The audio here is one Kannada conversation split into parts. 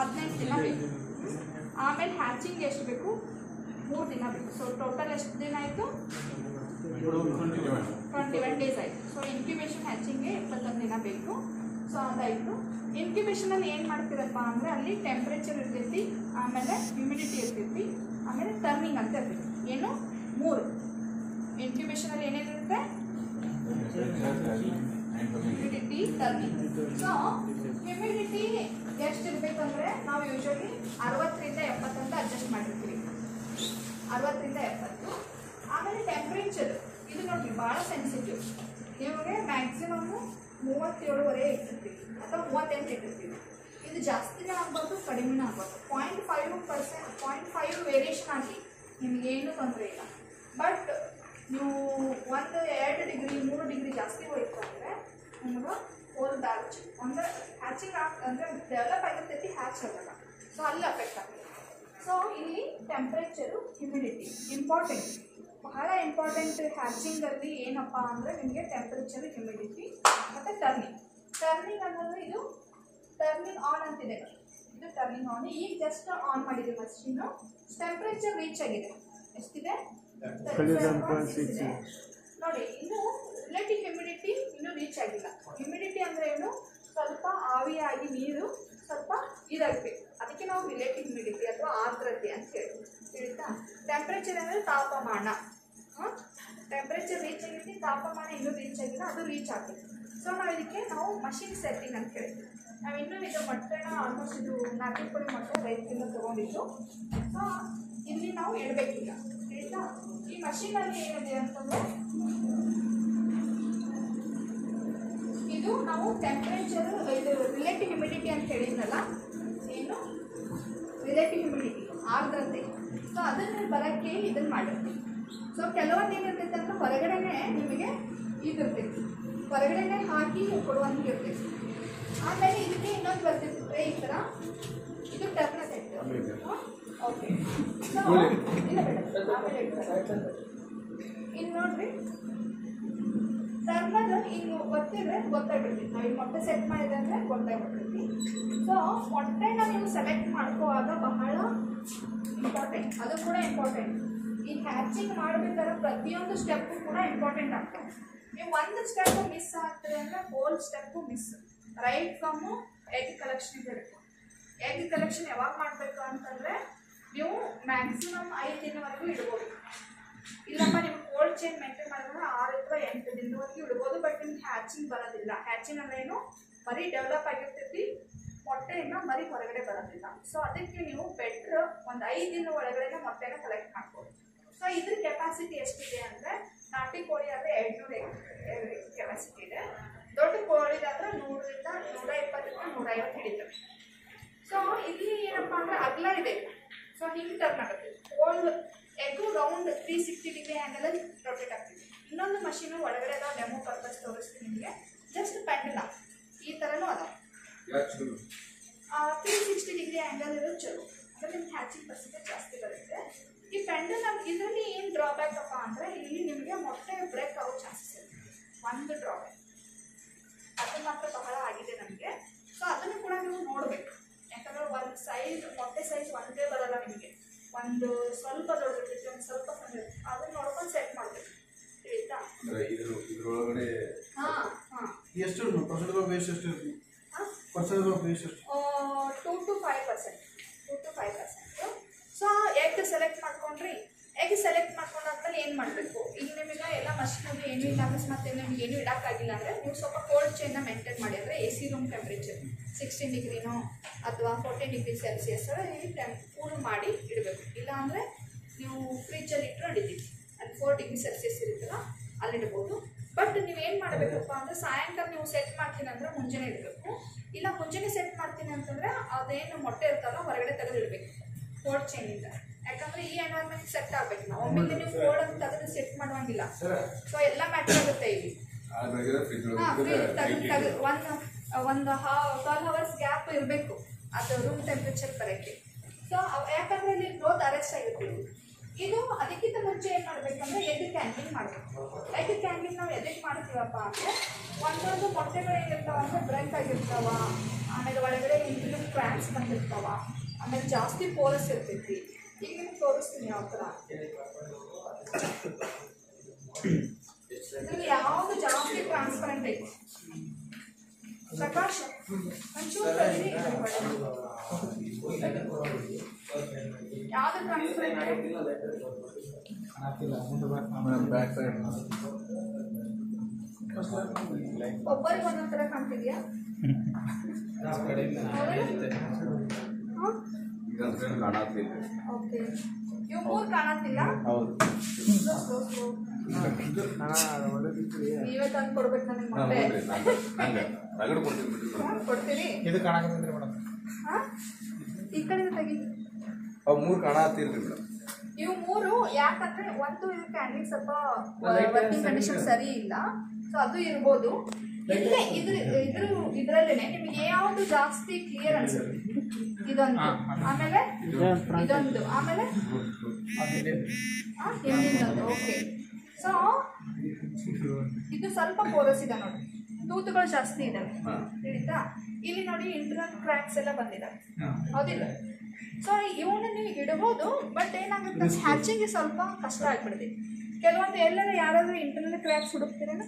ಹದಿನೆಂಟು ದಿನ ಬೇಕು ಆಮೇಲೆ ಹ್ಯಾಚಿಂಗ್ ಎಷ್ಟು ಬೇಕು ಮೂರು ದಿನ ಬೇಕು ಸೊ ಟೋಟಲ್ ಎಷ್ಟು ದಿನ ಆಯಿತು ಟ್ವೆಂಟಿ ಒನ್ ಡೇಸ್ ಆಯಿತು ಸೊ ಇನ್ಕ್ಯುಬೇಷನ್ ಹ್ಯಾಚಿಂಗ್ಗೆ ಇಪ್ಪತ್ತೊಂದು ದಿನ ಬೇಕು ಸೊ ಅದಾಯಿತು ಇನ್ಕ್ಯುಬೇಷನಲ್ಲಿ ಏನು ಮಾಡ್ತೀರಪ್ಪ ಅಂದರೆ ಅಲ್ಲಿ ಟೆಂಪ್ರೇಚರ್ ಇರ್ತೈತಿ ಆಮೇಲೆ ಹ್ಯುಮಿಡಿಟಿ ಇರ್ತೈತಿ ಆಮೇಲೆ ಟರ್ನಿಂಗ್ ಅಂತ ಇರ್ತೈತಿ ಏನು ಮೂರು ಇನ್ಕ್ಯುಬೇಷನಲ್ಲಿ ಏನೇನಿರುತ್ತೆ ಹ್ಯುಮಿಡಿಟಿ ಟರ್ನಿಂಗ್ ಸೊ ಹ್ಯುಮಿಡಿಟಿ ಎಷ್ಟು ಇರಬೇಕಂದ್ರೆ ನಾವು ಯೂಶಲಿ ಅರವತ್ತರಿಂದ ಎಪ್ಪತ್ತಂತ ಅಡ್ಜಸ್ಟ್ ಮಾಡಿರ್ತೀವಿ ಅರವತ್ತರಿಂದ ಎಪ್ಪತ್ತು ಆಮೇಲೆ ಟೆಂಪ್ರೇಚರ್ ಇದು ನೋಡ್ರಿ ಭಾಳ ಸೆನ್ಸಿಟಿವ್ ನಿಮಗೆ ಮ್ಯಾಕ್ಸಿಮಮ್ ಮೂವತ್ತೇಳುವರೆ ಇಟ್ಟಿರ್ತೀವಿ ಅಥವಾ ಮೂವತ್ತೆಂಟು ಇಟ್ಟಿರ್ತೀವಿ ಇದು ಜಾಸ್ತಿನೇ ಆಗ್ಬಾರ್ದು ಕಡಿಮೆನೂ ಆಗ್ಬಾರ್ದು point five percent point five variation ಆಗಿ ನಿಮಗೇನು ತೊಂದರೆ ಇಲ್ಲ ಬಟ್ ನೀವು ಒಂದು ಎರಡು ಡಿಗ್ರಿ ಮೂರು ಡಿಗ್ರಿ ಜಾಸ್ತಿ ಹೋಯ್ತು ಅಂದರೆ ನಿಮ್ಗೆ ಹೋಲ್ ಬ್ಯಾಚ್ ಅಂದರೆ ಹ್ಯಾಚಿಂಗ್ ಆಗ್ ಅಂದರೆ ಡೆವಲಪ್ ಆಗಿರ್ತೈತಿ ಹ್ಯಾಚ್ ಆಗಲ್ಲ ಸೊ ಅಲ್ಲಿ ಅಫೆಕ್ಟ್ ಆಗುತ್ತೆ ಸೊ ಇಲ್ಲಿ ಟೆಂಪ್ರೇಚರು ಹ್ಯುಮಿಡಿಟಿ ಇಂಪಾರ್ಟೆಂಟ್ ಬಹಳ ಇಂಪಾರ್ಟೆಂಟ್ ಹ್ಯಾಚಿಂಗಲ್ಲಿ ಏನಪ್ಪ ಅಂದರೆ ನಿಮಗೆ ಟೆಂಪ್ರೇಚರ್ ಹ್ಯುಮಿಡಿಟಿ ಮತ್ತು ಟರ್ನಿಂಗ್ ಟರ್ನಿಂಗ್ ಅನ್ನೋದು ಇದು ಟರ್ನಿಂಗ್ ಆನ್ ಅಂತಿದೆ ನೋಡಿ. ಇದು ಟರ್ನಿಂಗ್ ಆನ್ ಈಗ ಜಸ್ಟ್ ಆನ್ ಮಾಡಿದೆ ಮಷೀನು ಟೆಂಪ್ರೇಚರ್ ರೀಚ್ ಆಗಿದೆ ಎಷ್ಟಿದೆ 37.6 ಇದೆ. ನೋಡಿ ಇನ್ನು ರಿಲೇಟಿವ್ ಹ್ಯುಮಿಡಿಟಿ ಇನ್ನೂ ರೀಚ್ ಆಗಿಲ್ಲ ಹ್ಯುಮಿಡಿಟಿ ಅಂದರೆ ಏನು ಸ್ವಲ್ಪ ಆವಿಯಾಗಿ ನೀರು ಸ್ವಲ್ಪ ಇದಾಗಬೇಕು ಅದಕ್ಕೆ ನಾವು ರಿಲೇಟಿವ್ ಹ್ಯುಮಿಡಿಟಿ ಅಥವಾ ಆರ್ದ್ರತೆ ಅಂತ ಹೇಳ್ತೀವಿ ತಿಳಿತಾ ಟೆಂಪ್ರೇಚರ್ ಅಂದರೆ ತಾಪಮಾನ ಟೆಂಪ್ರೇಚರ್ ರೀಚ್ ಆಗಿರ್ತಿ ತಾಪಮಾನ ಇನ್ನೂ ರೀಚ್ ಆಗಿಲ್ಲ ಅದು ರೀಚ್ ಆಗಬೇಕು ಸೊ ನಾವು ಇದಕ್ಕೆ ನಾವು ಮಷಿನ್ ಸೆಟ್ಟಿಂಗ್ ಅಂತ ಹೇಳ್ತೀವಿ ನಾವು ಇನ್ನೂ ಇದು ಮೊಟ್ಟೆನ ಆಲ್ಮೋಸ್ಟ್ ಇದು ನಾಲ್ಕು ಪುಡಿ ಮೊಟ್ಟೆ ರೈತರಿಂದ ತೊಗೊಂಡಿದ್ದು ಸೊ ಇಲ್ಲಿ ನಾವು ಇಡಬೇಕೀಗ ತಿಳಿತಾ ಈ ಮಷೀನಲ್ಲಿ ಏನಿದೆ ಅಂತಂದ್ರೆ ಇದು ನಾವು ಟೆಂಪ್ರೇಚರ್ ಇದು ರಿಲೇಟಿವ್ ಹ್ಯುಮಿಡಿಟಿ ಅಂತ ಹೇಳಿದ್ನಲ್ಲ ಏನು ರಿಲೇಟಿವ್ ಹ್ಯುಮಿಡಿಟಿ ಆರ್ದ್ರತೆ ಸೊ ಅದನ್ನು ಬರೋಕ್ಕೆ ಇದನ್ನು ಮಾಡಿರ್ತೀವಿ ಸೊ ಕೆಲವೊಂದು ಏನಿರ್ತೈತೆ ಅಂದ್ರೆ ಹೊರಗಡೆನೆ ನಿಮಗೆ ಇದಿರ್ತೈತಿ ಹೊರಗಡೆನೆ ಹಾಕಿ ಕೊಡುವಂಗೆ ಇರ್ತೈತಿ ಆಮೇಲೆ ಇದಕ್ಕೆ ಇನ್ನೊಂದು ಬರ್ತೈತಿ ಟ್ರೇ ಈ ಥರ ಇದು ಟರ್ನ ಸೆಟ್ ಓಕೆ ಸೊ ಇಲ್ಲ ಬೇಡ ಆಮೇಲೆ ಇಡ್ತಾರೆ. ಇನ್ನು ನೋಡ್ರಿ ಟರ್ನರ್ ಹಿಂಗೆ ಗೊತ್ತಿದ್ರೆ ಗೊತ್ತಾಗ್ಬಿಡ್ತೈತಿ ನಾವು ಈ ಮೊಟ್ಟೆ ಸೆಟ್ ಮಾಡಿದ್ರೆ ಅಂದರೆ ಗೊತ್ತಾಗ್ಬಿಡ್ತೈತಿ ಸೊ ಮೊಟ್ಟೆನ ನೀವು ಸೆಲೆಕ್ಟ್ ಮಾಡ್ಕೋವಾಗ ಬಹಳ ಇಂಪಾರ್ಟೆಂಟ್ ಅದು ಕೂಡ ಇಂಪಾರ್ಟೆಂಟ್ ಈ ಹ್ಯಾಚಿಂಗ್ ಮಾಡಬೇಕಾದ್ರೆ ಪ್ರತಿಯೊಂದು ಸ್ಟೆಪ್ಪು ಕೂಡ ಇಂಪಾರ್ಟೆಂಟ್ ಆಗ್ತವೆ ನೀವು ಒಂದು ಸ್ಟೆಪ್ ಮಿಸ್ ಆಗ್ತದೆ ಅಂದರೆ whole step miss right from egg collection ಇರಬೇಕು ಎಗ್ ಕಲೆಕ್ಷನ್ ಯಾವಾಗ ಮಾಡಬೇಕು ಅಂತಂದರೆ ನೀವು ಮ್ಯಾಕ್ಸಿಮಮ್ ಐದು ದಿನವರೆಗೂ ಇಡ್ಬೋದು ಇಲ್ಲಪ್ಪ ನೀವು ಕೋಲ್ಡ್ ಚೈನ್ ಮೇಂಟೈನ್ ಮಾಡಿದ್ರೆ ಆರು ಅಥವಾ ಎಂಟು ದಿನದವರೆಗೂ ಇಡ್ಬೋದು ಬಟ್ ನಿಮ್ಗೆ ಹ್ಯಾಚಿಂಗ್ ಬರೋದಿಲ್ಲ ಹ್ಯಾಚಿಂಗ್ ಅಂದ್ರೆ ಏನು ಮರಿ ಡೆವಲಪ್ ಆಗಿರ್ತೈತಿ ಮೊಟ್ಟೆಯಿಂದ ಮರಿ ಹೊರಗಡೆ ಬರೋದಿಲ್ಲ ಸೊ ಅದಕ್ಕೆ ನೀವು ಬೆಟ್ರ್ ಒಂದು ಐದು ದಿನ ಒಳಗಡೆ ಮೊಟ್ಟೆನ ಕಲೆಕ್ಟ್ ಮಾಡ್ಬೋದು ಸೊ ಇದ್ರ ಕೆಪಾಸಿಟಿ ಎಷ್ಟಿದೆ ಅಂದರೆ ನಾಟಿ ಕೋಳಿ ಆದರೆ ಎರಡುನೂರು ಕೆಪಾಸಿಟಿ ಇದೆ ದೊಡ್ಡ ಕೋಳಿದಾದ್ರೆ ನೂರರಿಂದ ನೂರ ಇಪ್ಪತ್ತರಿಂದ ನೂರ ಐವತ್ತು ಹಿಡಿತವೆ ಸೊ ಇಲ್ಲಿ ಏನಪ್ಪಾ ಅಂದ್ರೆ ಅಗಲ ಇದೆ ಸೊ ಹಿಂಗೆ ಟರ್ನ್ ಆಗುತ್ತೆ old egg round three sixty degree ಆ್ಯಂಗಲಲ್ಲಿ ರೊಟೇಟ್ ಆಗ್ತಿದೆ ಇನ್ನೊಂದು ಮಷೀನು ಒಳಗಡೆ ಅದಾವ ಡೆಮೋ ಪರ್ಪಸ್ ತೋರಿಸ್ತೀನಿ ನಿಮಗೆ ಜಸ್ಟ್ ಪೆಂಡಲ ಈ ಥರನೂ ಅದಾವ ತ್ರೀ ಸಿಕ್ಸ್ಟಿ ಡಿಗ್ರಿ ಆ್ಯಂಗಲ್ ಇರೋದು ಚಲೋ ಅಂದರೆ ನಿಮ್ಗೆ ಹ್ಯಾಚಿಂಗ್ ಪರ್ಸೆಂಟೇಜ್ ಜಾಸ್ತಿ ಬರುತ್ತೆ ಈ ಪೆಂಡಲ್ ಇದರಲ್ಲಿ ಏನು ಡ್ರಾಬ್ಯಾಕ್ ಅಪ್ಪ ಅಂದರೆ ಇಲ್ಲಿ ನಿಮಗೆ ಮೊಟ್ಟೆ ಬ್ರೇಕ್ ಆಗೋ ಚಾನ್ಸಸ್ ಇದೆ ಒಂದು ಡ್ರಾಬ್ಯಾಕ್ ಅದು ಮಾತ್ರ ಬಹಳ ಆಗಿದೆ ನಮಗೆ ಸೊ ಅದನ್ನು ಕೂಡ ನೀವು ನೋಡಬೇಕು ಯಾಕಂದ್ರೆ ಒಂದು ಸೈಜ್ ಮೊಟ್ಟೆ ಸೈಜ್ ಒಂದೇ ಬರಲ್ಲ ನಿಮಗೆ ಒಂದು ಸ್ವಲ್ಪ ದೊಡ್ಡದಿರ್ತೈತಿ ಒಂದು ಸ್ವಲ್ಪ ಸಣ್ಣ ಇರ್ತೈತಿ. ಅದನ್ನ ನೋಡ್ಕೊಂಡು ಸೆಟ್ ಮಾಡಬೇಕು ತಿಳಿತಾ ಅಂದ್ರೆ ಇದ್ರ ಇದ್ರೊಳಗಡೆ ಹಾಂ ಹಾಂ ಎಷ್ಟು ಪರ್ಸೆಂಟ್ ಆಫ್ ವೇಸ್ಟ್ ಎಷ್ಟು ಹಾಂ ಪರ್ಸೆಂಟ್ ಆಫ್ ವೇಸ್ಟ್ ಎಷ್ಟು two to five percent two to five percent so egg select ಮಾಡ್ಕೊಂಡ್ರಿ ಎಗ್ ಸೆಲೆಕ್ಟ್ ಮಾಡ್ಕೊಂಡಾದ್ಮೇಲೆ ಏನು ಮಾಡಬೇಕು ಈಗ ನಿಮಗೆ ಎಲ್ಲ ಮಷಿನಲ್ಲಿ ಏನೂ ಇಲ್ಲ ಅಕಸ್ಮಾತ್ ನಿಮ್ಗೆ ಏನೂ ಇಡೋಕ್ಕಾಗಿಲ್ಲ ಅಂದರೆ ನೀವು ಸ್ವಲ್ಪ ಕೋಲ್ಡ್ ಚೈನ್ನ ಮೇಂಟೈನ್ ಮಾಡಿ ಅಂದರೆ A C room temperature sixteen ಡಿಗ್ರಿನೋ ಅಥವಾ ಫೋರ್ಟೀನ್ ಡಿಗ್ರಿ ಸೆಲ್ಸಿಯಸ್ ಇಲ್ಲಿ ಟೆಂಪ್ ಕೂಲ್ ಮಾಡಿ ಇಡಬೇಕು ಇಲ್ಲಾಂದರೆ ನೀವು ಫ್ರಿಜ್ಜಲ್ಲಿ ಇಟ್ಟರು ಹಿಡಿತೀವಿ ಅಲ್ಲಿ ಫೋರ್ ಡಿಗ್ರಿ ಸೆಲ್ಸಿಯಸ್ ಇರುತ್ತಲ್ಲ ಅಲ್ಲಿ ಇಡ್ಬೋದು ಬಟ್ ನೀವೇನು ಮಾಡಬೇಕಪ್ಪ ಅಂದರೆ ಸಾಯಂಕಾಲ ನೀವು ಸೆಟ್ ಮಾಡ್ತೀನಿ ಅಂದರೆ ಮುಂಜಾನೆ ಇಡಬೇಕು ಇಲ್ಲ ಮುಂಜಾನೆ ಸೆಟ್ ಮಾಡ್ತೀನಿ ಅಂತಂದರೆ ಅದೇನು ಮೊಟ್ಟೆ ಇರ್ತಲ್ಲ ಹೊರಗಡೆ ತೆಗೆದು ಇಡಬೇಕು ಕೋಲ್ಡ್ ಚೈನಿಂದ ಯಾಕಂದ್ರೆ ಈ ಎನ್ವೈರ್ಮೆಂಟ್ ಸೆಟ್ ಆಗ್ಬೇಕು ನಾವು ಒಮ್ಮೆಗೆ ನೀವು ಕೋಲ್ಡ್ ಅಂತ ತೆಗೆದು ಸೆಟ್ ಮಾಡುವಂಗಿಲ್ಲ ಸೊ ಎಲ್ಲ ಮ್ಯಾಟರ್ ಆಗುತ್ತೆ ಇಲ್ಲಿ ಅದ್ರಾಗಿರೋ ಫ್ರಿಜ್ ಹಾಂ ಒಳಗೆ ತೆಗೆದು ತೆಗೆದು ಒಂದು ಒಂದು ಹಾ ಟ್ವೆಲ್ ಅವರ್ಸ್ ಗ್ಯಾಪ್ ಇರಬೇಕು ಅದು ರೂಮ್ ಟೆಂಪ್ರೇಚರ್ ಬರೋಕ್ಕೆ ಸೊ ಯಾಕಂದ್ರೆ ಇಲ್ಲಿ ಗ್ರೋತ್ ಅರೆಸ್ಟ್ ಆಗಿರ್ತೀವಿ ಇದು ಅದಕ್ಕಿಂತ ಮುಂಚೆ ಏನು ಮಾಡ್ಬೇಕಂದ್ರೆ ಎಗ್ ಕ್ಯಾಂಡಿಂಗ್ ಮಾಡಬೇಕು ಎಗ್ ಕ್ಯಾಂಡಿಂಗ್ ನಾವು ಎದಕ್ಕೆ ಮಾಡ್ತೀವಪ್ಪ ಅಂದರೆ ಒಂದೊಂದು ಮೊಟ್ಟೆಗಳು ಏನಿರ್ತಾವ ಅಂದರೆ ಬ್ರೇಕ್ ಆಗಿರ್ತಾವ ಆಮೇಲೆ ಒಳಗಡೆ ಇಂಟಿನ ಕ್ರ್ಯಾಕ್ಸ್ ಬಂದಿರ್ತಾವ ಆಮೇಲೆ ಜಾಸ್ತಿ ಪೋರಸ್ ಇರ್ತೈತಿ ಈಗ ನಿಮ್ಗೆ ತೋರಿಸ್ತೀನಿ ಯಾವ ಥರ ಇದ್ರಲ್ಲಿ ಯಾವುದು ಜಾಸ್ತಿ ಟ್ರಾನ್ಸ್ಪರೆಂಟ್ ಐತಿ ಪ್ರಕಾಶ್ ಒಂಚೂರು ತಡಿ, ಯಾವ್ದು ಟ್ರಾನ್ಸ್ಪರೆಂಟ್ ಬ್ಯಾಕ್ ಸೈಡ್ ಒಬ್ಬರಿಗೆ ಒಂದೊಂದ್ ಥರ ಕಾಣ್ತಿದ್ಯಾ ಇದೊಂದು ಸೈಡ್ ಕಾಣತ್ತಿಲ್ಲ ಓಕೆ ಇವು ಮೂರು ಕಾಣತ್ತಿಲ್ಲ ಹೌದು Slow, slow, slow. ನೀವೇ ತಂದು ಕೊಡ್ಬೇಕು ನನಗೆ ಹಾಂ ಮೊಟ್ಟೆ ನೋಡ್ರಿ ನಂಗೆ ನಂಗೆ ರಗಡ್ ಕೊಡ್ತೀನಿ ಬಿಡ್ರಿ ನಾನು. ಹಾ, ಕೊಡ್ತೀರಿ ಇದು ಕಾಣಕತ್ತೈತ್ರಿ ಮೇಡಮ್ ಹಾ ಈ ಕಡೆಯಿಂದ ತೆಗಿ ಅವು ಮೂರು ಕಾಣತ್ತಿಲ್ರಿ ಮೇಡಮ್ ಇವು ಮೂರು ಯಾಕಂದ್ರೆ ಒಂದು ಇದು ಕ್ಯಾಂಡಿಡ್ ಸ್ವಲ್ಪ ವರ್ಕಿಂಗ್ ಕಂಡೀಷನ್ ಸರಿ ಇಲ್ಲ ಸೊ ಅದು ಇರ್ಬೋದು ಇಲ್ಲೇ ಇದ್ರ ಇದ್ರ ಇದ್ರಲ್ಲೇನೆ ನಿಮ್ಗೆ ಯಾವುದು ಜಾಸ್ತಿ ಕ್ಲಿಯರ್ ಅನ್ಸುತ್ತೆ ಇದೊಂದು ಆಮೇಲೆ ಇದೊಂದು ಆಮೇಲೆ ಆ, ಹಿಂದಿಂದೊಂದು ಓಕೆ ಸೊ ಇದು ಸ್ವಲ್ಪ ಪೋರಸ್ ಇದೆ ನೋಡಿ ತೂತುಗಳು ಜಾಸ್ತಿ ಇದಾವೆ ಹಾಂ ತಿಳಿತಾ ಇಲ್ಲಿ ನೋಡಿ ಇಂಟರ್ನಲ್ ಕ್ರ್ಯಾಕ್ಸ್ ಎಲ್ಲ ಬಂದಿದ್ದಾವೆ ಹೌದಿಲ್ಲ ಸೊ ಇವನ್ನ ನೀವು ಇಡ್ಬೋದು ಬಟ್ ಏನಾಗುತ್ತೆ ಹ್ಯಾಚಿಂಗ್ ಸ್ವಲ್ಪ ಕಷ್ಟ ಆಗ್ಬಿಡ್ತೈತಿ ಕೆಲವೊಂದು ಎಲ್ಲರ ಯಾರಾದ್ರೂ ಇಂಟರ್ನಲ್ ಕ್ರ್ಯಾಕ್ಸ್ ಹುಡುಕ್ತೀರೇನ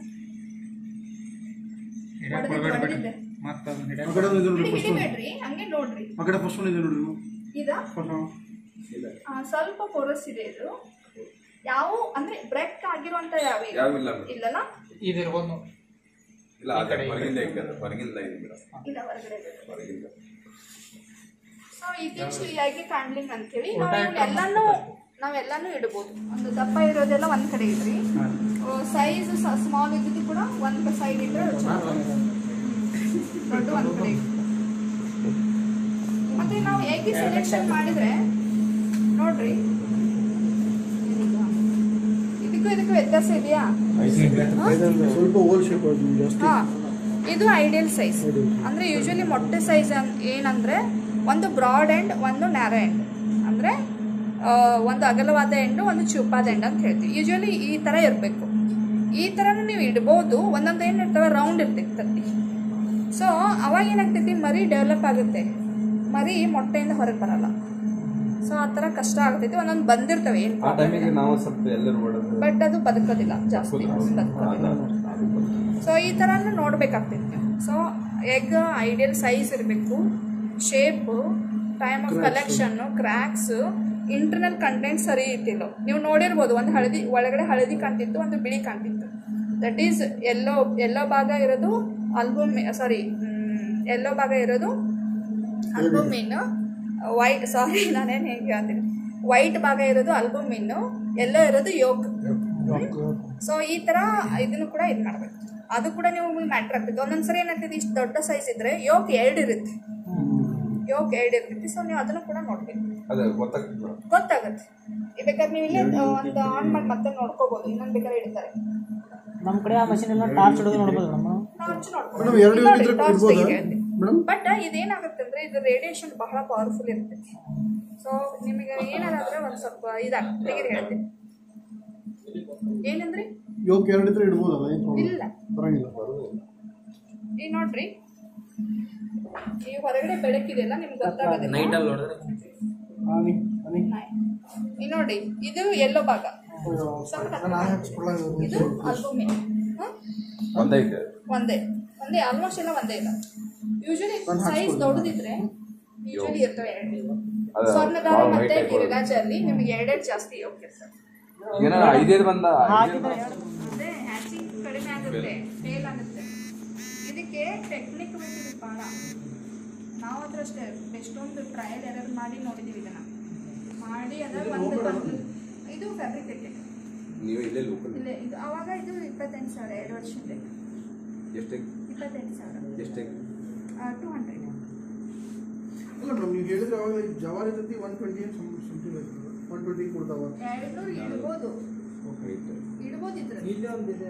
ಹೊಡೆದಿದ್ದು ಹೊಡೆದಿದ್ದೆ ಆ ಕಡೆ ಒಂದು ಇದೆ ನೋಡ್ರಿ ಫಸ್ಟ್ ಒನ್ ಹಿಡಿಬೇಡ್ರಿ ಹಂಗೆ ನೋಡ್ರಿ ಆ ಕಡೆ ಫಸ್ಟ್ ಒನ್ ಇದೆ ನೋಡ್ರಿ ನೀವು ಇದ ಫಸ್ಟ್ ಒನ್ ಇಲ್ಲ ಆ, ಸ್ವಲ್ಪ ಪೊರಸ್ ಇದೆ ಇದು ಯಾವ ಅಂದ್ರೆ ಬ್ರೇಕ್ ಆಗಿರುವಂತ ಯಾವ ಇಲ್ಲ? ಯಾವಿಲ್ಲ ಮೇಡಮ್ ಇಲ್ಲಲ್ಲ ಇದಿರ್ಬೋದು ಇಲ್ಲ ಆ ಕಡೆ ಹೊರಗಿಂದ ಐತೆ ಹೊರಗಿಂದ ಇದೆ ಮೇಡಮ್ ಇಲ್ಲ ಹೊರಗಡೆ ಇದೆ. ಹೊರಗಿಂದ ಸೊ ಇತ್ತೀಚೆಗೆ ಕ್ಯಾಂಡ್ಲಿಂಗ್ ಅಂತೇಳಿ ನಾವು ಇವನ್ನೆಲ್ಲನೂ ನಾವೆಲ್ಲನೂ ಇಡ್ಬೋದು ಒಂದು ದಪ್ಪ ಇರೋದೆಲ್ಲ ಒಂದ್ ಕಡೆ ಇಡ್ರಿ ಸೈಜ್ ಸ್ಮಾಲ್ ಇದ್ದಿದ್ದು ಕೂಡ ಒಂದ್ ಸೈಡ್ ಇದ್ರೆ ಚಲೋ. ದೊಡ್ಡ ಒಂದ್ ಕಡೆ ಇಡ್ರಿ. ಮತ್ತೆ ನಾವು ಹೇಗೆ ಸೆಲೆಕ್ಷನ್ ಮಾಡಿದ್ರೆ ನೋಡ್ರಿ ಇದಕ್ಕೂ ಇದಕ್ಕೂ ವ್ಯತ್ಯಾಸ ಇದೆಯಾ ಸ್ವಲ್ಪ ಓಲ್ ಶೇಪ್ ಆಗಿ ಜಾಸ್ತಿ ಹಾ ಇದು ಐಡಿಯಲ್ ಸೈಜ್ ಅಂದ್ರೆ ಯೂಶಲಿ ಮೊಟ್ಟೆ ಸೈಜ್ ಏನಂದ್ರೆ ಒಂದು ಬ್ರಾಡ್ ಎಂಡ್ ಒಂದು ನ್ಯಾರೋ ಎಂಡ್ ಅಂದ್ರೆ ಆ, ಒಂದು ಅಗಲವಾದ ಎಂಡು ಒಂದು ಚೂಪಾದ ಎಂಡ್ ಅಂತ ಹೇಳ್ತೀವಿ ಯೂಶಲಿ ಈ ಥರ ಇರಬೇಕು ಈ ಥರನೂ ನೀವು ಇಡ್ಬೋದು ಒಂದೊಂದು ಏನು ಇರ್ತವೆ ರೌಂಡ್ ಇರ್ತೈತೆ ತತ್ತಿ ಸೊ ಅವಾಗ ಏನಾಗ್ತೈತಿ ಮರಿ ಡೆವಲಪ್ ಆಗುತ್ತೆ ಮರಿ ಮೊಟ್ಟೆಯಿಂದ ಹೊರಗೆ ಬರಲ್ಲ ಸೊ ಆ ಥರ ಕಷ್ಟ ಆಗ್ತೈತಿ ಒಂದೊಂದು ಬಂದಿರ್ತವೆ ಏನು ಆ ಟೈಮಿಗೆ ನಾವು ಸ್ವಲ್ಪ ಎಲ್ಲರೂ ಹೊಡೆದು ಬಟ್ ಅದು ಬದುಕೋದಿಲ್ಲ ಜಾಸ್ತಿ ಬದುಕೋದಿಲ್ಲ ಸೊ ಈ ಥರನೂ ನೋಡ್ಬೇಕಾಗ್ತೈತಿ ನೀವು ಸೊ ಎಗ್ ಐಡಿಯಲ್ ಸೈಜ್ ಇರಬೇಕು shape time of collection cracks internal content ಸರಿ ಇತ್ತಿಲ್ಲ ನೀವು ನೋಡಿರ್ಬೋದು ಒಂದು ಹಳದಿ ಒಳಗಡೆ ಹಳದಿ ಕಾಣ್ತಿತ್ತು ಒಂದು ಬಿಳಿ ಕಾಣ್ತಿತ್ತು ದಟ್ ಈಸ್ ಎಲ್ಲೋ ಎಲ್ಲೋ ಭಾಗ ಇರೋದು ಆಲ್ಬಮ್ ಸಾರಿ ಎಲ್ಲೋ ಭಾಗ ಇರೋದು ಅಲ್ಬುಮಿನ್ ವೈಟ್ ಸಾರಿ ನಾನೇನು ಹೇಗೆ ಹೇಳ್ತೀನಿ ವೈಟ್ ಭಾಗ ಇರೋದು ಅಲ್ಬುಮಿನ್ನು ಎಲ್ಲೋ ಇರೋದು ಯೋಗ್ ಸೊ ಈ ಥರ ಇದನ್ನು ಕೂಡ ಇದು ಮಾಡಬೇಕು ಅದು ಕೂಡ ನೀವು ಮ್ಯಾಟ್ರ್ ಆಗ್ತೈತೆ ಒಂದೊಂದ್ಸರಿ ಏನಾಗ್ತೈತಿ ಇಷ್ಟು ದೊಡ್ಡ ಸೈಜ್ ಇದ್ರೆ ಯೋಗ್ ಎರಡು ಇರುತ್ತೆ ಯೋಗ್ ಎರಡು ಇರ್ತೈತಿ ಸೊ ನೀವು ಅದನ್ನು ಕೂಡ ನೋಡ್ಬೇಕು ಅದೇ ಗೊತ್ತಾಗ್ತದೆ ಮೇಡಮ್ ಗೊತ್ತಾಗತ್ತೆ ಈ ಬೇಕಾದ್ರೆ ನೀವು ಇಲ್ಲೇ ಆ, ಒಂದು ಆನ್ ಮಾಡಿ ಮತ್ತೆ ನೋಡ್ಕೋಬೋದು ಇನ್ನೊಂದು ಬೇಕಾದ್ರೆ ಇಡ್ತಾರೆ ನಮ್ಮ ಕಡೆ ಆ ಮಷೀನ್ ಎಲ್ಲ ಟಾರ್ಚ್ ಹೊಡೆದು ನೋಡ್ಬೋದು ಮೇಡಮ್ ಟಾರ್ಚ್ ಮೇಡಮ್ ಎರಡು ಇದ್ರೆ ಇಡ್ಬೋದಾ ಮೇಡಮ್ ಬಟ್ ಇದೇನಾಗುತ್ತೆ ಅಂದ್ರೆ ಇದು ರೇಡಿಯೇಷನ್ ಬಹಳ ಪವರ್ಫುಲ್ ಇರ್ತೈತಿ ಸೊ ನಿಮಗೆ ಏನಾದ್ರೆ ಒಂದು ಸ್ವಲ್ಪ ಇದಾಗ್ತದೆ ತೆಗೆದು ಹೇಳ್ತೀನಿ ಏನಂದ್ರಿ ಯೋಗ ಎರಡು ಇದ್ರೆ ಇಡ್ಬೋದಲ್ಲ ಏನು ಪ್ರಾಬ್ಲಮ್ ಇಲ್ಲ ಬರಂಗಿಲ್ಲ ಈಗ ನೋಡ್ರಿ ಈ ಹೊರಗಡೆ ಬೆಳಕಿದೆಯಲ್ಲ ನಿಮ್ಗೆ ಗೊತ್ತಾಗೋದಿಲ್ಲ ಆನಿ ಆನಿ ಈಗ ನೋಡಿ ಇದು ಎಲ್ಲೋ ಭಾಗ ಸ್ವಲ್ಪ ನಾನು ಹಾಕ್ಸ್ಕೊಳ್ಳೋದು ಇದು ಅಲ್ಬುಮಿ ಒಂದೈತೆ ಒಂದೇ ಒಂದೇ ಆಲ್ಮೋಸ್ಟ್ ಎಲ್ಲ ಒಂದೇ ಇಲ್ಲ ಯೂಶಲಿ ಸೈಜ್ ದೊಡ್ಡದಿದ್ರೆ ಯೂಶಲಿ ಇರ್ತವೆ ಎರಡು ಅದು ಸ್ವರ್ಣದಾರ ಭಾಳ ಮತ್ತೆ height ಆಗಿ ಗಿರಿರಾಜಲ್ಲಿ ನಿಮಗೆ ಎರಡೆರಡು ಜಾಸ್ತಿ ಹೋಗ್ತಿರ್ತವೆ ಏನೋ ಐದೈದು ಬಂದ ಐದೈದು ಬಂದ ಅದೇ ಹ್ಯಾಚಿಂಗ್ ಕಡಿಮೆ ಆಗುತ್ತೆ ಫೇಲ್ ಆಗುತ್ತೆ ಇದಕ್ಕೆ ಟೆಕ್ನಿಕ್ ಬೇಕಿದೆ ಭಾಳ ನಾವು ಹತ್ರ ಅಷ್ಟೇ ಎಷ್ಟೊಂದು ಟ್ರಯಲ್ ಎರರ್ ಮಾಡಿ ನೋಡಿದ್ದೀವಿ ಇದನ್ನ ಮಾಡಿ ಅದರ ಒಂದು ಒಂದು ಇದು ಫ್ಯಾಬ್ರಿಕ್ ಟೆಕ್ನಿಕ್ ನೀವು ಇಲ್ಲೇ ಲೋಕಲ್ ಇಲ್ಲ ಇದು ಅವಾಗ ಇದು ಇಪ್ಪತ್ತೆಂಟು ಸಾವಿರ ಎರಡು ವರ್ಷದ ಎಷ್ಟೇ ಇಪ್ಪತ್ತೆಂಟು ಸಾವಿರ ಎಷ್ಟೇ ಟೂ ಹಂಡ್ರೆಡ್ ಅಲ್ಲ ಮೇಡಮ್ ನೀವು ಹೇಳಿದ್ರೆ ಅವಾಗ ಈ ಜವಾರಿ ಜೊತೆ ಒನ್ ಟ್ವೆಂಟಿ ಏನು ಸಮಥಿಂಗ್ ಆಯ್ತಲ್ಲ ಒನ್ ಟ್ವೆಂಟಿ ಕೊಡ್ತಾವ ಎರಡುನೂರು ಇಡ್ಬೋದು ರೈಟ್ ಇಡ್ಬೋದು ಇದ್ರೆ ಇಲ್ಲಿ ಒಂದಿದೆ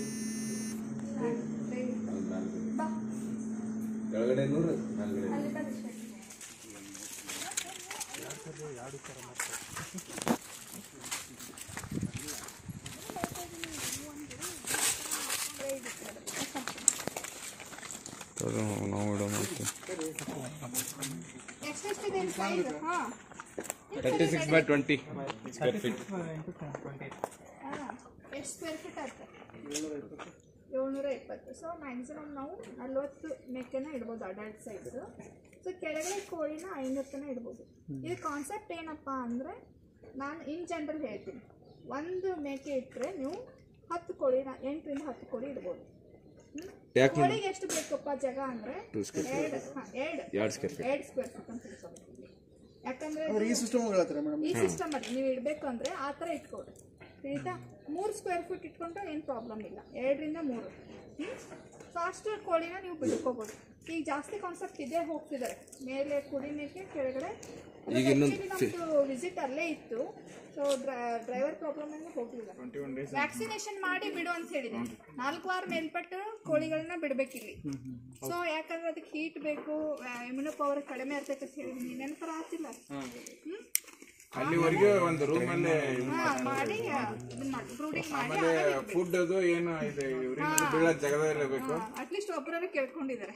ಬಾ ಕೆಳಗಡೆ ನೂರು ಮೇಲ್ಗಡೆ ಅಲ್ಲಿ ಬಂದು ನಾವು ಇಡೋ ಮಾಡ್ತೀವಿ ಎಷ್ಟೆಷ್ಟಿದೆ ಸೈಜ್ ಹಾ thirty six by twenty square feet ಹಾ ಎಷ್ಟು ಸ್ಕ್ವೇರ್ ಫೀಟ್ ಆಯ್ತು ಏಳ್ನೂರ ಇಪ್ಪತ್ತು ಸೊ ಮ್ಯಾಕ್ಸಿಮಮ್ ನಾವು ನಲ್ವತ್ತು ಮೇಕೆನ ಇಡ್ಬೋದು ಅಡಲ್ಟ್ ಸೈಜ್ ಸೊ ಕೆಳಗಡೆ ಕೋಳಿನ ಐನೂರು ತನಕ ಇಡ್ಬೋದು ಇದು ಕಾನ್ಸೆಪ್ಟ್ ಏನಪ್ಪ ಅಂದರೆ ನಾನು ಇನ್ ಜನರಲ್ ಹೇಳ್ತೀನಿ ಒಂದು ಮೇಕೆ ಇಟ್ಟರೆ ನೀವು ಹತ್ತು ಕೋಳಿನ ಎಂಟರಿಂದ ಹತ್ತು ಕೋಳಿ ಇಡ್ಬೋದು ಹ್ಮ್? ಕೋಳಿಗೆ ಎಷ್ಟು ಬೇಕಪ್ಪ ಜಾಗ ಅಂದರೆ ಎರಡು ಹಾಂ ಎರಡು ಎರಡು ಸ್ಕ್ವೇರ್ ಫೀಟ್ ಎರಡು ಸ್ಕ್ವೇರ್ ಫೀಟ್ ಅಂತ ತಿಳ್ಕೊಬೇಕು ಯಾಕಂದ್ರೆ ಅಂದ್ರೆ ಈ ಸಿಸ್ಟಮ್ ಹೇಳ್ತಾರೆ ಮೇಡಮ್ ಈ ಸಿಸ್ಟಮ್ ಅಲ್ಲಿ ನೀವು ಇಡಬೇಕು ಅಂದ್ರೆ ಆ ಥರ ಇಟ್ಕೊಡ್ರಿ ತಿಳಿತಾ ಮೂರು ಸ್ಕ್ವೇರ್ ಫೀಟ್ ಇಟ್ಕೊಂಡ್ರೆ ಏನು ಪ್ರಾಬ್ಲಮ್ ಇಲ್ಲ ಎರಡರಿಂದ ಮೂರು ಸೊ ಅಷ್ಟು ಕೋಳಿನ ನೀವು ಬಿಡ್ಕೋಬೋದು ಈಗ ಜಾಸ್ತಿ ಕಾನ್ಸೆಪ್ಟ್ ಇದೇ ಹೋಗ್ತಿದ್ದಾರೆ ಮೇಲೆ ಕುಡಿ ಮೇಕೆ ಕೆಳಗಡೆ ಈಗ ಇನ್ನೊಂದು ನಮ್ಮದು ವಿಸಿಟ್ ಅಲ್ಲೇ ಇತ್ತು ಸೊ ಡ್ರೈವರ್ ಪ್ರಾಬ್ಲಮ್ ಅಲ್ಲಿ ಹೋಗ್ಲಿಲ್ಲ ವ್ಯಾಕ್ಸಿನೇಷನ್ ಮಾಡಿ ಬಿಡು ಅಂತ ಹೇಳಿದೆ ನಾಲ್ಕು ವಾರ ಮೇಲ್ಪಟ್ಟು ಕೋಳಿಗಳನ್ನ ಬಿಡ್ಬೇಕಿಲ್ಲಿ ಸೊ ಯಾಕಂದ್ರೆ ಅದಕ್ಕೆ ಹೀಟ್ ಬೇಕು ಇಮ್ಯುನೋ ಪವರ್ ಕಡಿಮೆ ಇರ್ತೈತೆ ಅಂತ ಹೇಳಿದೀನಿ ನೆನಪರ ಆಗ್ತಿಲ್ಲ ಹ್ಮ್ ಅಲ್ಲಿವರೆಗೆ ಒಂದು ರೂಮ್ ಅಲ್ಲಿ ಹಾ, ಮಾಡಿ ಇದನ್ನ ಮಾಡಿ ಬ್ರೂಡಿಂಗ್ ಮಾಡಿ ಆಮೇಲೆ ಫುಡ್ ಅದು ಏನು ಇದೆ ಇವ್ರಿಗೆ ಬೀಳೋ ಜಾಗದಲ್ಲಿ ಬೇಕು ಅಟ್ಲೀಸ್ಟ್ ಒಬ್ಬರನ್ನ ಕೇಳ್ಕೊಂಡಿದ್ದಾರೆ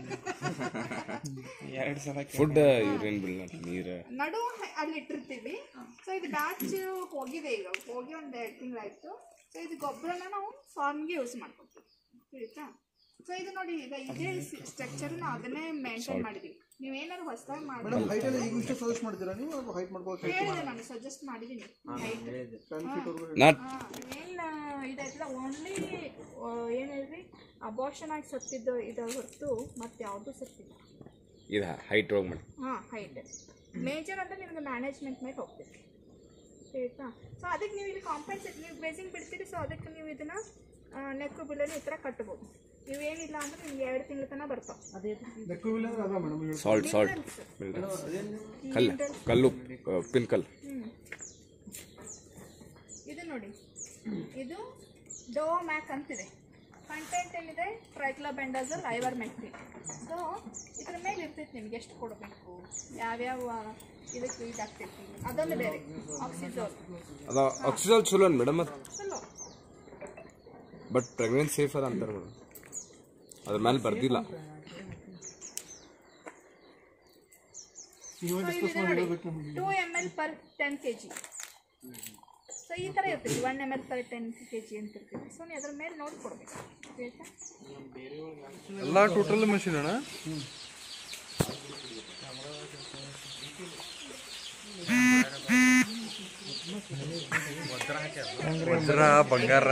ಫುಡ್ ಇವ್ರೇನು ಬಿಡಲ್ಲ ನೀರು ನಡು ಹ- ಅಲ್ಲಿ ಇಟ್ಟಿರ್ತೀವಿ ಸೊ ಇದು ಬ್ಯಾಚ್ ಹೋಗಿದೆ ಈಗ ಹೋಗಿ ಒಂದು ಎರಡು ತಿಂಗಳಾಯ್ತು ಸೊ ಇದು ಗೊಬ್ಬರನ ನಾವು ಫಾರ್ಮ್ಗೆ ಯೂಸ್ ಮಾಡ್ಕೊತೀವಿ ತಿಳಿತಾ ಸೊ ಇದು ನೋಡಿ ಈಗ ಇದೇ ಸ್ಟ್ರಕ್ಚರ್ ನಾವು ಅದನ್ನೇ ಮೇಂಟೈನ್ ಮಾಡಿದೀವಿ ನೀವೇನಾದ್ರು ಹೊಸದಾಗಿ ಮಾಡಿ ಮೇಡಮ್ ಹೈಟ್ ಎಲ್ಲ ಈಗ ಇಷ್ಟು ಸಜೆಸ್ಟ್ ಮಾಡ್ತೀರಾ ನೀವು ಅಥವಾ ಹೈಟ್ ಮಾಡ್ಬೋದು ಹೇಳಿದೆ ನಾನು ಸಜೆಸ್ಟ್ ಮಾಡಿದ್ದೀನಿ ಹೈಟ್ ಟೆನ್ ಫೀಟ್ವರೆಗೂ ನಾಟ್ ಏನು ಇದೈತಲ್ಲ ಓನ್ಲಿ ಏನು ಹೇಳ್ರಿ ಅಬಾರ್ಷನ್ ಆಗಿ ಸತ್ತಿದ್ದು ಇದು ಹೊರತು ಮತ್ತೆ ಯಾವುದು ಸತ್ತಿಲ್ಲ ಇದು ಹೈಟ್ ಹೋಗಿ ಮಾಡಿ ಹಾಂ ಹೈಟ್ ಮೇಜರ್ ಅಂದ್ರೆ ನಿಮ್ಗೆ ಮ್ಯಾನೇಜ್ಮೆಂಟ್ ಮೇಲೆ ಹೋಗ್ತೀವಿ ಆಯ್ತಾ ಸೊ ಅದಕ್ಕೆ ನೀವು ಇಲ್ಲಿ ಕಾಂಪೆನ್ಸೇಟ್ ನೀವು ಗ್ರೇಸಿಂಗ್ ಬಿಡ್ತೀರಿ ಸೊ ಅದಕ್ಕೆ ನೀವು ಇದನ್ನ ನೆಕ್ಕು ಬಿಲ್ಲಲ್ಲಿ ಈ ಥರ ಕಟ್ಬೋದು ನೀವೇನಿಲ್ಲ ಅಂದ್ರೆ ನಿಮ್ಗೆ ಎರಡು ತಿಂಗಳ ತನಕ ಬರ್ತಾವೆ ನೆಕ್ಕು ಇಲ್ಲ ಅಂದ್ರೆ ಅದ ಮೇಡಮ್ ಸಾಲ್ಟ್ ಸಾಲ್ಟ್ ಕಲ್ಲು ಕಲ್ಲು ಪಿನ್ ಕಲ್ಲು ಹ್ಮ್. ಇದು ನೋಡಿ ಇದು ಡೋ ಮ್ಯಾಕ್ ಅಂತಿದೆ ಕಂಟೆಂಟ್ ಏನಿದೆ ಟ್ರೈಕ್ಲಾ ಬೆಂಡಾಸಲ್ ಐವರ್ ಮೆಕ್ಟಿ ಸೊ ಇದ್ರ ಮೇಲೆ ಇರ್ತೈತೆ ನಿಮ್ಗೆ ಎಷ್ಟು ಕೊಡಬೇಕು ಯಾವ್ಯಾವ ಇದಕ್ಕೆ ಇದಾಗ್ತೈತಿ ಅದೊಂದು ಬೇರೆ ಆಕ್ಸಿಜೋಲ್ ಅದು ಆಕ್ಸಿಜನ್ ಚಲೋ ಅನ್ ಮೇಡಮ್ ಅದು ಚಲೋ ಬಟ್ ಪ್ರೆಗ್ನೆನ್ಸಿ ಸೇಫ್ ಅದ ಅಂತಾರೆ ಮೇಡಮ್ ಅದ್ರ ಮೇಲೆ ಬರ್ದಿಲ್ಲ two M L per ten K G so ಈ ಥರ ಇರ್ತೈತಿ one M L per ten K G ಅಂತ ಇರ್ತೈತಿ ಸೊ ನೀವು ಅದ್ರ ಮೇಲೆ ನೋಡಿ ಕೊಡ್ಬೇಕು ಆಯ್ತಾ ಎಲ್ಲ ಟೋಟಲ್ ಮಷಿನ್ ಅಣ್ಣ ವಜ್ರ ಬಂಗಾರ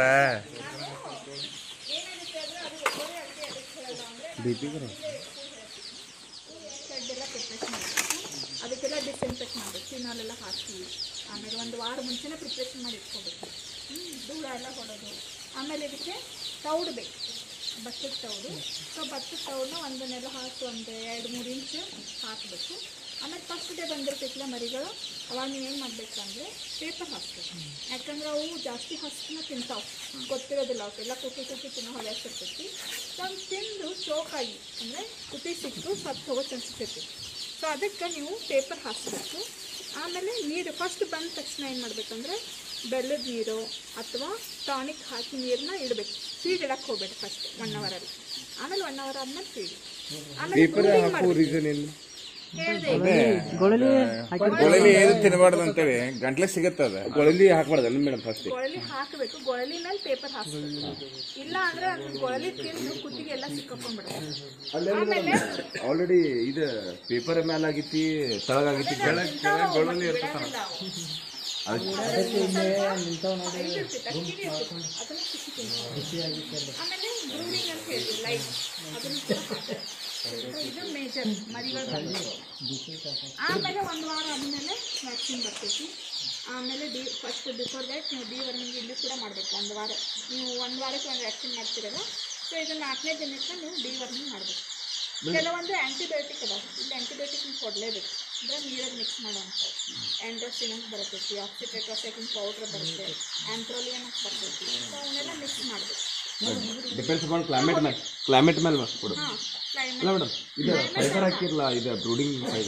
ಶೆಡ್ ಎಲ್ಲ ಪ್ರಿಪ್ರೇಷನ್ ಮಾಡಬೇಕು ಅದಕ್ಕೆಲ್ಲ ಡಿಸ್ಇನ್ಫೆಕ್ಟ್ ಮಾಡಬೇಕು ಫಿನಾಲ್ ಎಲ್ಲ ಹಾಕಿ ಆಮೇಲೆ ಒಂದು ವಾರ ಮುಂಚೆನೇ ಪ್ರಿಪ್ರೇಷನ್ ಮಾಡಿ ಇಟ್ಕೋಬೇಕು ಹ್ಞೂ ಧೂಳ ಎಲ್ಲ ಹೊಡೋದು ಆಮೇಲೆ ಇದಕ್ಕೆ ತೌಡು ಬೇಕು ಭತ್ತದ ತೌಡು ಸೊ ಭತ್ತದ ತೌಡನ್ನ ಒಂದು ನೆಲ ಹಾಕಿ ಒಂದು ಎರಡು ಮೂರು ಇಂಚು ಹಾಕಬೇಕು ಆಮೇಲೆ ಫಸ್ಟ್ ಡೇ ಬಂದಿರ್ತೈತಿಲ್ಲ ಮರಿಗಳು ಅವಾಗ ನೀವೇನು ಮಾಡಬೇಕಂದ್ರೆ ಪೇಪರ್ ಹಾಕ್ಬೇಕು ಯಾಕಂದ್ರೆ ಅವು ಜಾಸ್ತಿ ಹಸ್ಕನ್ನ ತಿಂತಾವೆ ಗೊತ್ತಿರೋದಿಲ್ಲ ಅವಕ್ಕೆಲ್ಲ ಕುಕ್ಕಿ ಕುಕ್ಕಿ ತಿನ್ನೋ ಹವ್ಯಾಸ ಇರ್ತೈತಿ ಸೊ ಅವ್ನು ತಿಂದು ಚೋಕಾಗಿ ಅಂದರೆ ಕುಟಿ ಸಿಕ್ಕು ಸತ್ತು ಹೋಗೋ ಚಾನ್ಸಸ್ ಇರ್ತೈತಿ ಸೊ ಅದಕ್ಕೆ ನೀವು ಪೇಪರ್ ಹಾಕಬೇಕು ಆಮೇಲೆ ನೀರು ಫಸ್ಟ್ ಬಂದ ತಕ್ಷಣ ಏನು ಮಾಡಬೇಕಂದ್ರೆ ಬೆಲ್ಲದ ನೀರು ಅಥವಾ ಟಾನಿಕ್ ಹಾಕಿ ನೀರನ್ನ ಇಡಬೇಕು ಫೀಡ್ ಇಡಕ್ಕೆ ಹೋಗ್ಬೇಕು ಫಸ್ಟ್ ಒನ್ ಅವರಲ್ಲಿ ಆಮೇಲೆ ಒನ್ ಅವರ್ ಆದ್ಮೇಲೆ ಫೀಡ್ ಆಮೇಲೆ brooding ಮಾಡ್ಬೇಕು. ರೀಸನ್ ಏನು ಹೇಳ್ದೆ ಗೊಳಲಿ ಕೊಳಲಿ ಏನು ತಿನ್ನಬಾರ್ದು ಅಂತೇಳಿ ಗಂಟ್ಲೆ ಸಿಗುತ್ತದ ಕೊಳಲಿ ಹಾಕ್ಬಾರ್ದಲ್ಲ ಮೇಡಮ್ ಫಸ್ಟ್ ಗೊಳಲಿ ಹಾಕಬೇಕು ಗೊಳಲಿ ಮೇಲೆ ಪೇಪರ್ ಹಾಕಬೇಕು ಇಲ್ಲ ಅಂದ್ರೆ ಅದು ಗೊಳಲಿ ತಿಂದು ಕುತ್ತಿಗೆ ಎಲ್ಲ ಸಿಕ್ಕಾಕೊಂಡ್ಬಿಡುತ್ತೆ ಆಮೇಲೆ ಆಲ್ರೆಡಿ ಇದು ಪೇಪರ್ ಮೇಲೆ ಆಗಿತ್ತಿ ತಳಗಾಗಿತ್ತಿ ಕೆಳಗೆ ತಿಂತಾವ್ ಅವು, ಮತ್ತೆ ಬಿಡಂಗಿಲ್ಲ ಅವು. ನಿಂತಾವ ನೋಡಿ ಇದು ಇರ್ತೈತೆ, ಅಕ್ಕಿದು ಇರ್ತೈತೆ. ಅದನ್ನ ಕಿಸಿ ತಿಂತಾವೆ. ಆಮೇಲೆ ಬ್ರೂಡಿಂಗ್ ಅಂತ ಹೇಳ್ತೀವಿ ಲೈಟ್ ಅದನ್ನ ಕೂಡ ಹಾಕ್ತಾರೆ. ಇದು ಮೇಜರ್ ಮರಿಗಳು ಬಂದಿದೆ. ಆಮೇಲೆ ಒಂದು ವಾರ ಆದಮೇಲೆ ವ್ಯಾಕ್ಸಿನ್ ಬರ್ತೈತಿ ಆಮೇಲೆ ಡಿ ಫಸ್ಟ್ ಬಿಫೋರ್ ದಟ್ ನೀವು ಡಿ ವರ್ಮಿಂಗ್ ಇಲ್ಲಿ ಕೂಡ ಮಾಡಬೇಕು ಒಂದು ವಾರ ನೀವು ಒಂದು ವಾರಕ್ಕೆ ಒಂದು ವ್ಯಾಕ್ಸಿನ್ ಮಾಡ್ತಿರಲ್ಲ ಸೊ ಇದು ನಾಲ್ಕನೇ ದಿನಕ್ಕೆ ನೀವು ಡಿ ವರ್ಮಿಂಗ್ ಮಾಡಬೇಕು ಕೆಲವೊಂದು ಆ್ಯಂಟಿಬಯೋಟಿಕ್ ಅದಾವೆ ಇಲ್ಲಿ ಆ್ಯಂಟಿಬಯೋಟಿಕ್ ನೀವು ಕೊಡಲೇಬೇಕು ಅಂದರೆ ನೀರಲ್ಲಿ ಮಿಕ್ಸ್ ಮಾಡೋಂಥ ಆ್ಯಂಡ್ರೋಸಿನ್ ಅಂತ ಬರ್ತೈತಿ ಆಕ್ಸಿಟೆಟ್ರಾಸೈಕಿನ್ ಪೌಡ್ರ್ ಬರುತ್ತೆ ಆ್ಯಂಥ್ರೋಲಿಯನ್ ಅಂತ ಬರ್ತೈತಿ ಸೊ ಅವನ್ನೆಲ್ಲ ಮಿಕ್ಸ್ ಮಾಡಬೇಕು ಡಿಪೆಂಡ್ಸ್ ಅಪಾನ್ ಕ್ಲೈಮೇಟ್ ಮೇಲೆ ಕ್ಲೈಮೇಟ್ ಮೇಲೆ ಕೊಡು ಹಾಂ ಅಲ್ಲ ಕ್ಲೈಮೇಟ್ ಮೇಡಮ್ ಇದು ಫೈಬರ್ ಹಾಕಿರಲ್ಲ ಇದು ಬ್ರೂಡಿಂಗ್ ಫೈಬರ್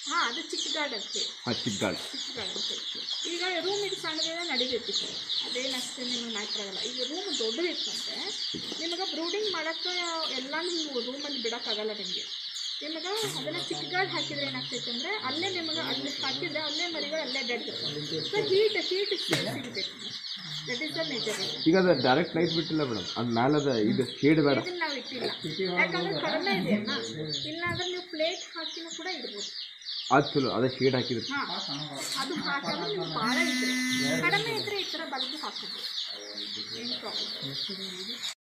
ಹಾ ಅದು ಚಿಕ್ಕ ಗಾರ್ಡ್ ಅಂತೆ ಹಾಂ ಚಿಕ್ಕ ಗಾರ್ಡ್ ಚಿಕ್ಕ ಗಾರ್ಡ್ ಅಂತ ಈಗ ರೂಮ್ ಇದು ಸಣ್ಣದಿದೆ ನಡೀತೈತಿ ಅದೇನು ಅಷ್ಟೇ ನಿಮಗೆ ಮ್ಯಾಟ್ರ್ ಆಗಲ್ಲ ಈಗ ರೂಮ್ ದೊಡ್ಡದಿತ್ತಂದ್ರೆ ನಿಮಗೆ ಬ್ರೂಡಿಂಗ್ ಮಾಡೋಕ್ಕೆ ಎಲ್ಲ ನೀವು ರೂಮಲ್ಲಿ ಬಿಡೋಕ್ಕಾಗಲ್ಲ ನಿಮಗೆ ನಿಮಗೆ ಅದನ್ನ ಚಿಕ್ಕ ಗಾರ್ಡ್ ಹಾಕಿದ್ರೆ ಏನಾಗ್ತೈತೆ ಅಂದರೆ ಅಲ್ಲೇ ನಿಮಗೆ ಅಲ್ಲಿ ಹಾಕಿದ್ರೆ ಅಲ್ಲೇ ಮರಿಗಳು ಅಲ್ಲೇ ಡೆಡ್ ಸೊ ಹೀಟ್ ಹೀಟ್ ಸಿಗುತ್ತೆ ದಟ್ ಈಸ್ ದ ಮೇಜರ್ ಈಗ ಅದು ಡೈರೆಕ್ಟ್ ಲೈಟ್ ಬಿಟ್ಟಿಲ್ಲ ಮೇಡಮ್ ಅದು ಮ್ಯಾಲದ ಇದು ಶೇಡ್ ಬೇಡ ಇದನ್ನ ನಾವು ಇಟ್ಟಿಲ್ಲ ಯಾಕಂದ್ರೆ ಕಡಿಮೆ ಇದೆಯಲ್ಲ ಇಲ್ಲ ಅಂದ್ರೆ ನೀವು ಪ್ಲೇಟ್ ಹಾಕಿನೂ ಕೂಡ ಇಡ್ಬೋದು ಅದು ಚಲೋ ಅದೇ ಶೇಡ್ ಹಾಕಿದ್ರೆ ಹಾ ಅದು ಹಾಕಿದ್ರೆ ನೀವು ಭಾಳ ಇದ್ರೆ ಕಡಿಮೆ ಇದ್ರೆ ಈ ಥರ ಬಲ್ಬ್ ಹಾಕೋದು ಏನು ಪ್ರಾಬ್ಲಮ್